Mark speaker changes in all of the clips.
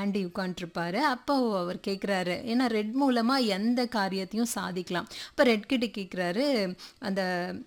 Speaker 1: aunty உட்காந்துருப்பாரு அப்போ அவர் கேட்குறாரு ஏன்னா ரெட் மூலமாக எந்த காரியத்தையும் சாதிக்கலாம் அப்போ ரெட் கிட்ட கேட்குறாரு அந்த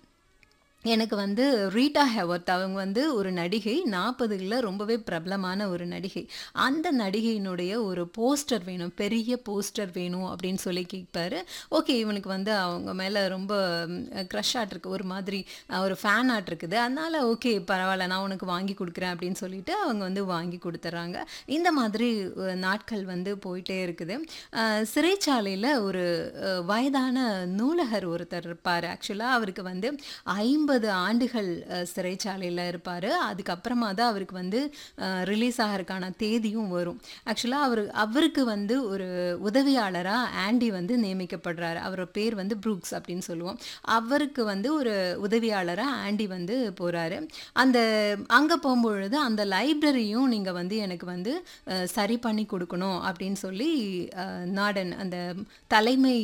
Speaker 1: எனக்கு வந்து ரீட்டா ஹெவர்த் அவங்க வந்து ஒரு நடிகை நாற்பதுகளில் ரொம்பவே பிரபலமான ஒரு நடிகை அந்த நடிகையினுடைய ஒரு போஸ்டர் வேணும் பெரிய போஸ்டர் வேணும் அப்படின்னு சொல்லி கேட்பாரு ஓகே இவனுக்கு வந்து அவங்க மேலே ரொம்ப க்ரஷ் ஆட்ருக்கு ஒரு மாதிரி அஹ், ஒரு ஃபேன் ஆட் இருக்குது அதனால ஓகே பரவாயில்ல நான் உனக்கு வாங்கி கொடுக்குறேன் அப்படின்னு சொல்லிட்டு அவங்க வந்து வாங்கி கொடுத்துட்றாங்க இந்த மாதிரி அஹ், நாட்கள் வந்து போயிட்டே இருக்குது அஹ், சிறைச்சாலையில் ஒரு அஹ், வயதான நூலகர் ஒருத்தர் இருப்பார் ஆக்சுவலாக அவருக்கு வந்து ஐம்பது ஆண்டுகள் அஹ், சிறைச்சாலையில் இருப்பார் அதுக்கப்புறமா தான் அவருக்கு வந்து ரிலீஸ் ஆகிறதுக்கான தேதியும் வரும் ஆக்சுவலாக அவர் அவருக்கு வந்து ஒரு உதவியாளராக ஆண்டி வந்து நியமிக்கப்படுறாரு அவரோட பேர் வந்து ப்ரூக்ஸ் அப்படின்னு சொல்லுவோம் அவருக்கு வந்து ஒரு உதவியாளராக ஆண்டி வந்து போகிறாரு அந்த அங்கே போகும்பொழுது அந்த லைப்ரரியும் நீங்கள் வந்து எனக்கு வந்து அஹ், சரி பண்ணி கொடுக்கணும் அப்படின்னு சொல்லி அஹ், நாடன் அந்த தலைமை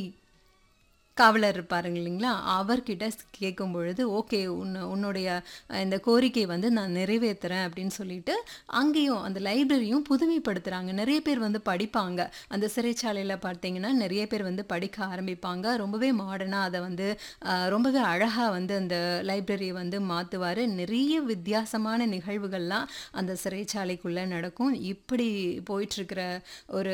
Speaker 1: காவலர் இருப்பாருங்க இல்லைங்களா அவர்கிட்ட கேட்கும் பொழுது ஓகே உன்ன உன்னுடைய அஹ், இந்த கோரிக்கை வந்து நான் நிறைவேற்றுறேன் அப்படின்னு சொல்லிட்டு அங்கேயும் அந்த லைப்ரரியும் புதுமைப்படுத்துகிறாங்க நிறைய பேர் வந்து படிப்பாங்க அந்த சிறைச்சாலையில் பார்த்தீங்கன்னா நிறைய பேர் வந்து படிக்க ஆரம்பிப்பாங்க ரொம்பவே மாடர்னாக அதை வந்து அஹ், ரொம்பவே அழகாக வந்து அந்த லைப்ரரியை வந்து மாற்றுவார் நிறைய வித்தியாசமான நிகழ்வுகள்லாம் அந்த சிறைச்சாலைக்குள்ளே நடக்கும் இப்படி போயிட்டுருக்கிற ஒரு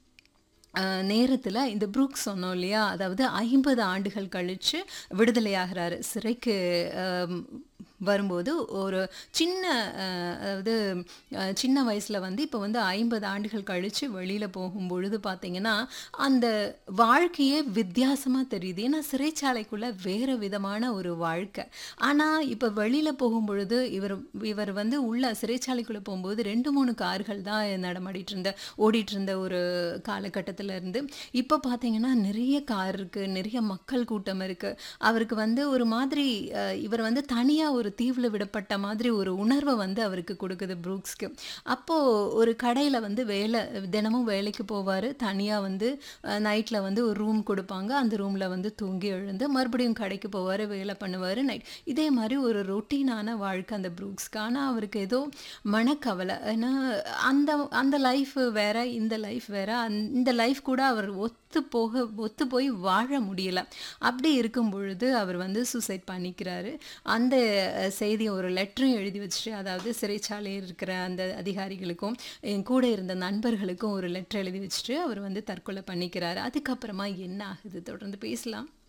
Speaker 1: நேரத்தில் இந்த ப்ரூக் சொன்னோம் இல்லையா அதாவது ஐம்பது ஆண்டுகள் கழித்து விடுதலையாகிறாரு சிறைக்கு ஆம், வரும்போது ஒரு சின்ன அஹ், அதாவது அஹ், சின்ன வயசில் வந்து இப்போ வந்து ஐம்பது ஆண்டுகள் கழித்து வெளியில் போகும்பொழுது பார்த்தீங்கன்னா அந்த வாழ்க்கையே வித்தியாசமாக தெரியுது ஏன்னா சிறைச்சாலைக்குள்ளே வேறு விதமான ஒரு வாழ்க்கை ஆனால் இப்போ வெளியில் போகும்பொழுது இவர் இவர் வந்து உள்ள சிறைச்சாலைக்குள்ளே போகும்போது ரெண்டு மூணு கார்கள் தான் நடமாடிட்டு இருந்த ஓடிட்டு இருந்த ஒரு காலகட்டத்தில் இருந்து இப்போ பார்த்தீங்கன்னா நிறைய கார் இருக்குது நிறைய மக்கள் கூட்டம் இருக்குது அவருக்கு வந்து ஒரு மாதிரி அஹ், இவர் வந்து தனியாக ஒரு தீவில் விடப்பட்ட மாதிரி ஒரு உணர்வை வந்து அவருக்கு கொடுக்குது ப்ரூக்ஸ்க்கு அப்போது ஒரு கடையில் வந்து வேலை தினமும் வேலைக்கு போவார் தனியாக வந்து நைட்டில் வந்து ஒரு ரூம் கொடுப்பாங்க அந்த ரூமில் வந்து தூங்கி எழுந்து மறுபடியும் கடைக்கு போவார் வேலை பண்ணுவார் நைட் இதே மாதிரி ஒரு ரொட்டீனான வாழ்க்கை அந்த ப்ரூக்ஸ்க்கு ஆனால் அவருக்கு ஏதோ மனக்கவலை ஏன்னா அந்த அந்த லைஃப் வேற இந்த லைஃப் வேற அந்த- இந்த லைஃப் கூட அவர் ஒத்து போக ஒத்து போய் வாழ முடியல அப்படி இருக்கும் பொழுது அவர் வந்து சூசைட் பண்ணிக்கிறாரு அந்த அஹ், செய்தியை ஒரு லெட்டரும் எழுதி வச்சுட்டு அதாவது சிறைச்சாலையில் இருக்கிற அந்த அதிகாரிகளுக்கும் என் கூட இருந்த நண்பர்களுக்கும் ஒரு லெட்டர் எழுதி வச்சுட்டு அவர் வந்து தற்கொலை பண்ணிக்கிறாரு அதுக்கப்புறமா என்ன ஆகுது தொடர்ந்து பேசலாம்